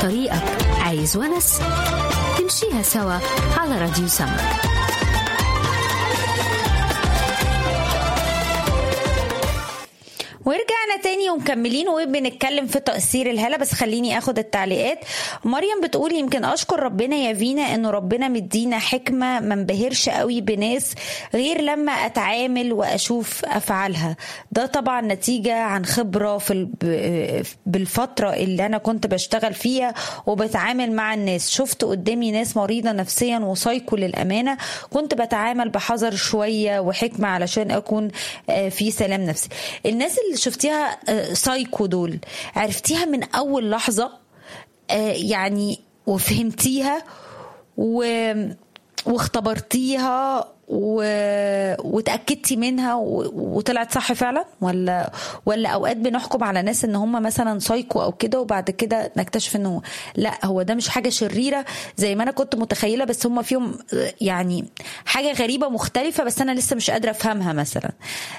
طريقك عايز ونس تمشيها سوا على راديو سما ورجعنا تاني ومكملين وبنتكلم في تأثير الهالة بس خليني اخد التعليقات مريم بتقول يمكن اشكر ربنا يا فينا انه ربنا مدينا حكمة ما انبهرش قوي بناس غير لما اتعامل واشوف افعالها ده طبعا نتيجة عن خبرة في ال- بالفترة اللي انا كنت بشتغل فيها وبتعامل مع الناس شفت قدامي ناس مريضة نفسيا وسايكو للأمانة كنت بتعامل بحذر شوية وحكمة علشان أكون آه، في سلام نفسي الناس اللي شفتيها آه، سايكو دول عرفتيها من أول لحظة آه، يعني وفهمتيها و... واختبرتيها و... وتاكدتي منها و... وطلعت صح فعلا ولا ولا اوقات بنحكم على ناس ان هم مثلا سايكو او كده وبعد كده نكتشف انه لا هو ده مش حاجه شريره زي ما انا كنت متخيله بس هم فيهم يعني حاجه غريبه مختلفه بس انا لسه مش قادره افهمها مثلا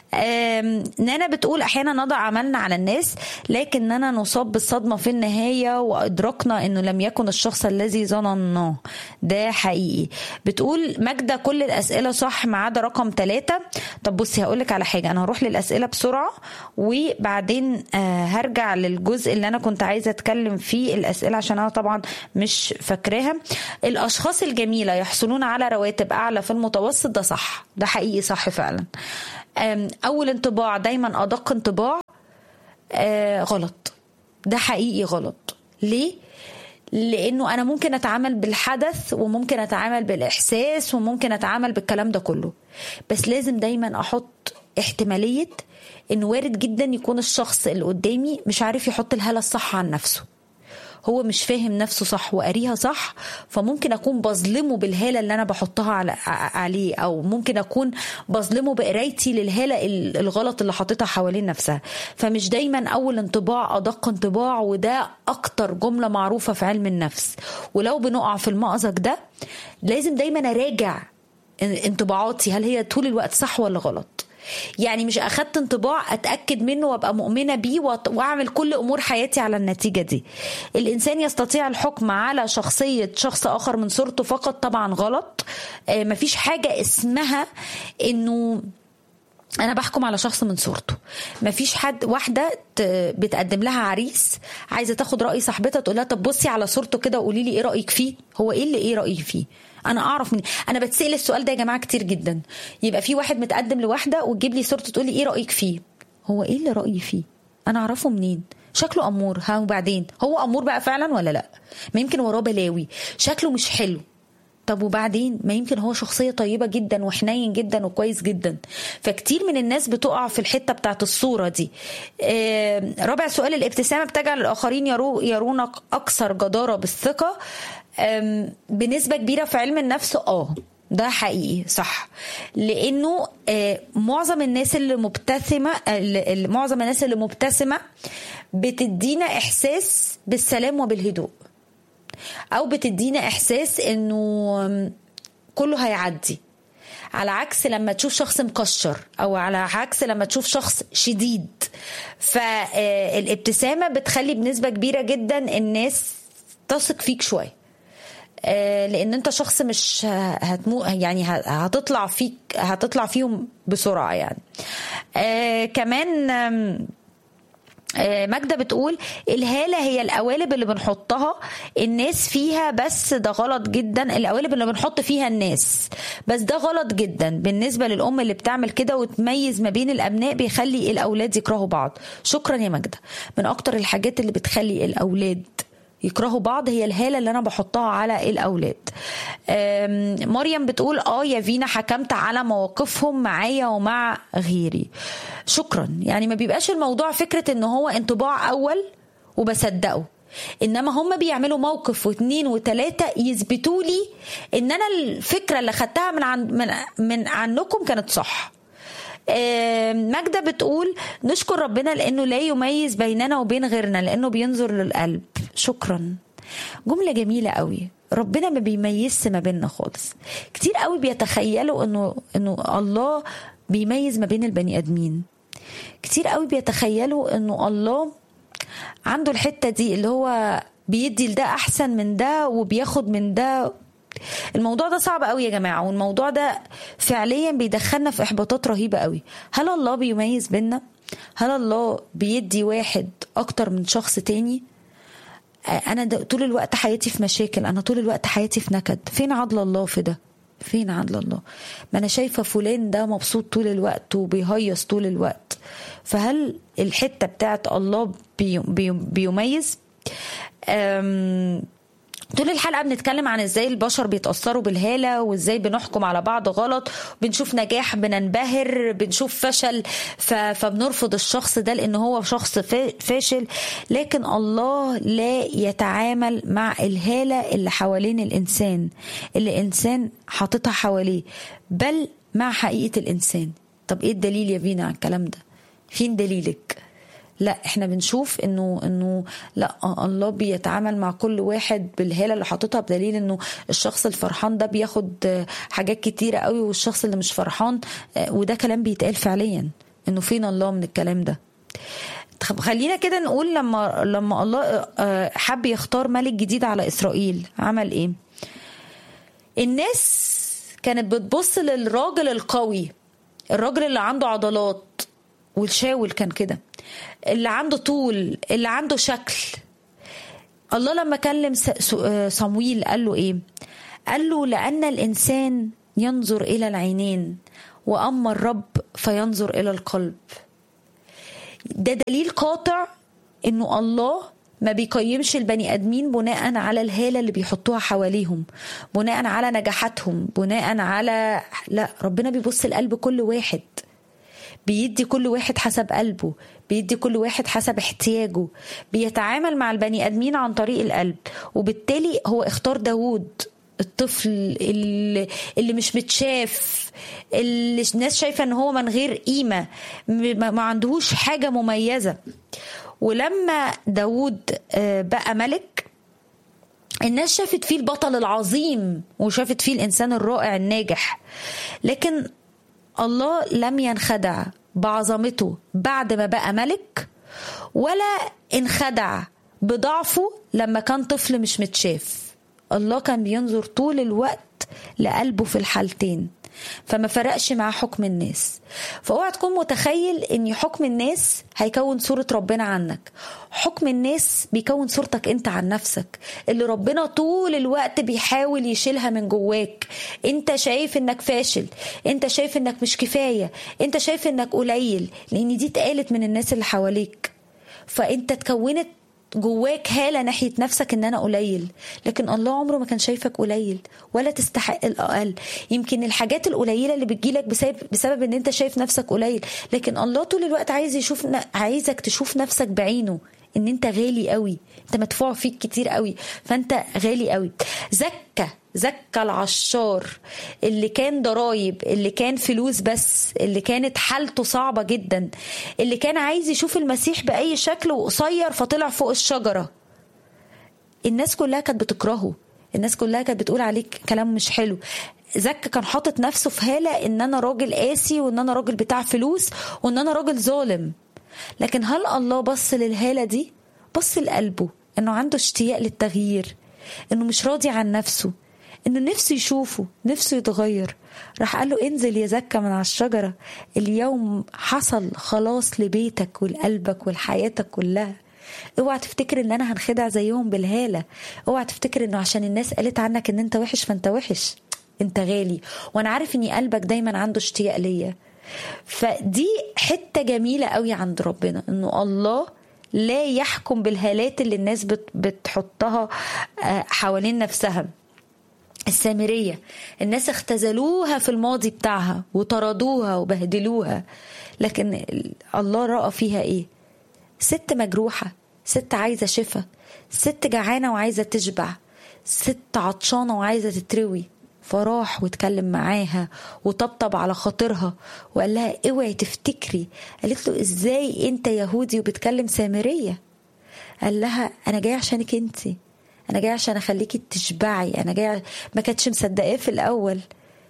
آم، نانا بتقول احيانا نضع عملنا على الناس لكننا نصاب بالصدمه في النهايه وادركنا انه لم يكن الشخص الذي ظنناه ده حقيقي بتقول ماجده كل الاسئله صح ما عدا رقم ثلاثة طب بصي هقول لك على حاجه انا هروح للاسئله بسرعه وبعدين آه، هرجع للجزء اللي انا كنت عايزه اتكلم فيه الاسئله عشان انا طبعا مش فاكراها الاشخاص الجميله يحصلون على رواتب اعلى في المتوسط ده صح ده حقيقي صح فعلا آم، اول انطباع دايما ادق انطباع آه غلط ده حقيقي غلط ليه لانه انا ممكن اتعامل بالحدث وممكن اتعامل بالاحساس وممكن اتعامل بالكلام ده كله بس لازم دايما احط احتماليه انه وارد جدا يكون الشخص اللي قدامي مش عارف يحط الهاله الصح عن نفسه هو مش فاهم نفسه صح وقاريها صح فممكن اكون بظلمه بالهاله اللي انا بحطها على ع- عليه او ممكن اكون بظلمه بقرايتي للهاله ال- الغلط اللي حاططها حوالين نفسها فمش دايما اول انطباع ادق انطباع وده اكتر جمله معروفه في علم النفس ولو بنقع في المأزق ده لازم دايما اراجع انطباعاتي هل هي طول الوقت صح ولا غلط يعني مش اخدت انطباع اتاكد منه وابقى مؤمنه بيه وأط- واعمل كل امور حياتي على النتيجه دي الانسان يستطيع الحكم على شخصيه شخص اخر من صورته فقط طبعا غلط آه، مفيش حاجه اسمها انه انا بحكم على شخص من صورته مفيش حد واحده ت- بتقدم لها عريس عايزه تاخد راي صاحبتها تقول لها طب بصي على صورته كده وقولي لي ايه رايك فيه هو ايه اللي ايه رايي فيه انا اعرف من انا بتسال السؤال ده يا جماعه كتير جدا يبقى في واحد متقدم لواحده وتجيب لي صورته تقول لي ايه رايك فيه هو ايه اللي رايي فيه انا اعرفه منين شكله امور ها وبعدين هو امور بقى فعلا ولا لا ما يمكن وراه بلاوي شكله مش حلو طب وبعدين ما يمكن هو شخصية طيبة جدا وحنين جدا وكويس جدا فكتير من الناس بتقع في الحتة بتاعت الصورة دي آه، رابع سؤال الابتسامة بتجعل الآخرين يرو يرونك أكثر جدارة بالثقة آم، بنسبة كبيرة في علم النفس اه ده حقيقي صح لانه آه، معظم الناس اللي مبتسمه اللي- اللي- معظم الناس اللي مبتسمه بتدينا احساس بالسلام وبالهدوء او بتدينا احساس انه كله هيعدي على عكس لما تشوف شخص مكشر او على عكس لما تشوف شخص شديد فالابتسامه بتخلي بنسبه كبيره جدا الناس تثق فيك شويه آه، لان انت شخص مش هتمو يعني ه- هتطلع فيك هتطلع فيهم بسرعه يعني آه كمان آم، آه، ماجدة بتقول الهالة هي القوالب اللي بنحطها الناس فيها بس ده غلط جدا القوالب اللي بنحط فيها الناس بس ده غلط جدا بالنسبة للأم اللي بتعمل كده وتميز ما بين الأبناء بيخلي الأولاد يكرهوا بعض شكرا يا ماجدة من أكتر الحاجات اللي بتخلي الأولاد يكرهوا بعض هي الهالة اللي أنا بحطها على الأولاد أم، مريم بتقول آه يا فينا حكمت على مواقفهم معايا ومع غيري شكرا يعني ما بيبقاش الموضوع فكرة إن هو انطباع أول وبصدقه انما هم بيعملوا موقف واثنين وثلاثه يثبتوا لي ان انا الفكره اللي خدتها من عن من, من عنكم كانت صح آه، ماجدة بتقول نشكر ربنا لأنه لا يميز بيننا وبين غيرنا لأنه بينظر للقلب شكرا جملة جميلة قوي ربنا ما بيميزش ما بيننا خالص كتير قوي بيتخيلوا انه انه الله بيميز ما بين البني ادمين كتير قوي بيتخيلوا انه الله عنده الحتة دي اللي هو بيدي لده احسن من ده وبياخد من ده الموضوع ده صعب قوي يا جماعه والموضوع ده فعليا بيدخلنا في احباطات رهيبه قوي هل الله بيميز بينا هل الله بيدي واحد اكتر من شخص تاني انا ده طول الوقت حياتي في مشاكل انا طول الوقت حياتي في نكد فين عدل الله في ده فين عدل الله ما انا شايفه فلان ده مبسوط طول الوقت وبيهيص طول الوقت فهل الحته بتاعت الله بي بي بيميز أم طول الحلقه بنتكلم عن ازاي البشر بيتاثروا بالهاله وازاي بنحكم على بعض غلط بنشوف نجاح بننبهر بنشوف فشل فبنرفض الشخص ده لان هو شخص فاشل لكن الله لا يتعامل مع الهاله اللي حوالين الانسان اللي الانسان حاططها حواليه بل مع حقيقه الانسان طب ايه الدليل يا فينا على الكلام ده فين دليلك لا احنا بنشوف انه انه لا الله بيتعامل مع كل واحد بالهاله اللي حاططها بدليل انه الشخص الفرحان ده بياخد حاجات كتيره قوي والشخص اللي مش فرحان وده كلام بيتقال فعليا انه فين الله من الكلام ده طب خلينا كده نقول لما لما الله حب يختار ملك جديد على اسرائيل عمل ايه الناس كانت بتبص للراجل القوي الراجل اللي عنده عضلات والشاول كان كده اللي عنده طول اللي عنده شكل الله لما كلم صمويل قال له ايه قال له لان الانسان ينظر الى العينين واما الرب فينظر الى القلب ده دليل قاطع انه الله ما بيقيمش البني ادمين بناء على الهاله اللي بيحطوها حواليهم بناء على نجاحاتهم بناء على لا ربنا بيبص لقلب كل واحد بيدي كل واحد حسب قلبه بيدي كل واحد حسب احتياجه بيتعامل مع البني ادمين عن طريق القلب وبالتالي هو اختار داوود الطفل اللي, اللي مش متشاف اللي الناس شايفه ان هو من غير قيمه ما عندهوش حاجه مميزه ولما داوود بقى ملك الناس شافت فيه البطل العظيم وشافت فيه الانسان الرائع الناجح لكن الله لم ينخدع بعظمته بعد ما بقى ملك ولا انخدع بضعفه لما كان طفل مش متشاف الله كان بينظر طول الوقت لقلبه في الحالتين فما فرقش مع حكم الناس فاوعى تكون متخيل ان حكم الناس هيكون صورة ربنا عنك حكم الناس بيكون صورتك انت عن نفسك اللي ربنا طول الوقت بيحاول يشيلها من جواك انت شايف انك فاشل انت شايف انك مش كفاية انت شايف انك قليل لان دي اتقالت من الناس اللي حواليك فانت اتكونت جواك هالة ناحية نفسك ان انا قليل لكن الله عمره ما كان شايفك قليل ولا تستحق الاقل يمكن الحاجات القليلة اللي بتجيلك بسبب, بسبب ان انت شايف نفسك قليل لكن الله طول الوقت عايز يشوف عايزك تشوف نفسك بعينه ان انت غالي قوي انت مدفوع فيك كتير قوي فانت غالي قوي زكى زكى العشار اللي كان ضرايب اللي كان فلوس بس اللي كانت حالته صعبة جدا اللي كان عايز يشوف المسيح بأي شكل وقصير فطلع فوق الشجرة الناس كلها كانت بتكرهه الناس كلها كانت بتقول عليك كلام مش حلو زكا كان حاطط نفسه في هالة ان انا راجل قاسي وان انا راجل بتاع فلوس وان انا راجل ظالم لكن هل الله بص للهالة دي بص لقلبه انه عنده اشتياق للتغيير انه مش راضي عن نفسه انه نفسه يشوفه نفسه يتغير راح قال له انزل يا زكا من على الشجرة اليوم حصل خلاص لبيتك ولقلبك ولحياتك كلها اوعى تفتكر ان انا هنخدع زيهم بالهالة اوعى تفتكر انه عشان الناس قالت عنك ان انت وحش فانت وحش انت غالي وانا عارف ان قلبك دايما عنده اشتياق ليا فدي حتة جميلة قوي عند ربنا انه الله لا يحكم بالهالات اللي الناس بتحطها حوالين نفسها السامرية الناس اختزلوها في الماضي بتاعها وطردوها وبهدلوها لكن الله رأى فيها ايه ست مجروحة ست عايزة شفا ست جعانة وعايزة تشبع ست عطشانة وعايزة تتروي فراح واتكلم معاها وطبطب على خاطرها وقال لها اوعي تفتكري قالت له ازاي انت يهودي وبتكلم سامرية قال لها انا جاي عشانك انتي انا جاي عشان اخليكي تشبعي انا جاي ما كانتش مصدقاه في الاول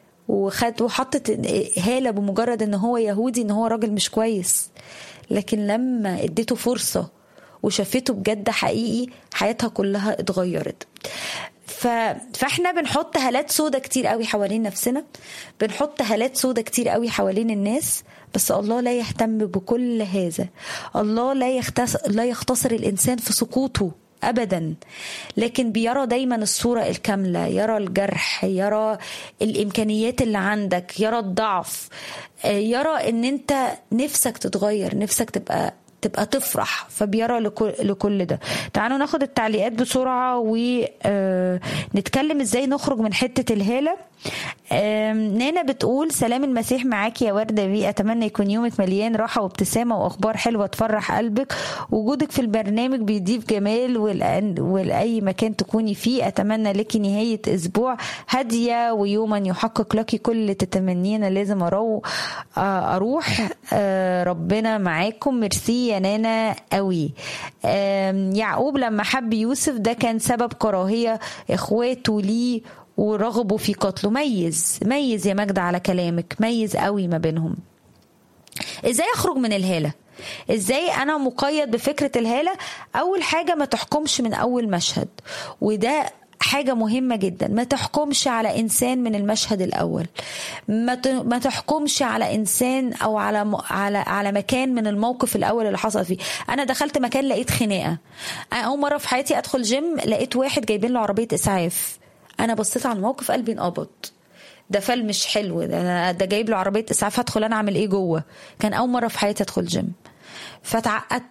وخد وحطت هاله بمجرد ان هو يهودي ان هو راجل مش كويس لكن لما اديته فرصه وشافته بجد حقيقي حياتها كلها اتغيرت ف... فاحنا بنحط هالات سودة كتير قوي حوالين نفسنا بنحط هالات سودة كتير قوي حوالين الناس بس الله لا يهتم بكل هذا الله لا يختص... لا يختصر الانسان في سقوطه ابدا لكن بيرى دايما الصوره الكامله يرى الجرح يرى الامكانيات اللي عندك يرى الضعف يرى ان انت نفسك تتغير نفسك تبقى تبقى تفرح فبيرى لكل, لكل ده تعالوا ناخد التعليقات بسرعة ونتكلم ازاي نخرج من حتة الهالة نانا بتقول سلام المسيح معاكي يا وردة بي أتمنى يكون يومك مليان راحة وابتسامة وأخبار حلوة تفرح قلبك وجودك في البرنامج بيضيف جمال ولأي مكان تكوني فيه أتمنى لك نهاية أسبوع هادية ويوما يحقق لك كل اللي تتمنينا لازم أرو أروح ربنا معاكم ميرسي يا نانا قوي يعقوب لما حب يوسف ده كان سبب كراهية إخواته ليه ورغبوا في قتله ميز ميز يا مجد على كلامك ميز قوي ما بينهم ازاي اخرج من الهاله ازاي انا مقيد بفكره الهاله اول حاجه ما تحكمش من اول مشهد وده حاجه مهمه جدا ما تحكمش على انسان من المشهد الاول ما ما تحكمش على انسان او على على على مكان من الموقف الاول اللي حصل فيه انا دخلت مكان لقيت خناقه اول مره في حياتي ادخل جيم لقيت واحد جايبين له عربيه اسعاف انا بصيت على الموقف قلبي انقبض ده فال مش حلو ده ده جايب له عربيه اسعاف هدخل انا اعمل ايه جوه كان اول مره في حياتي ادخل جيم فتعقدت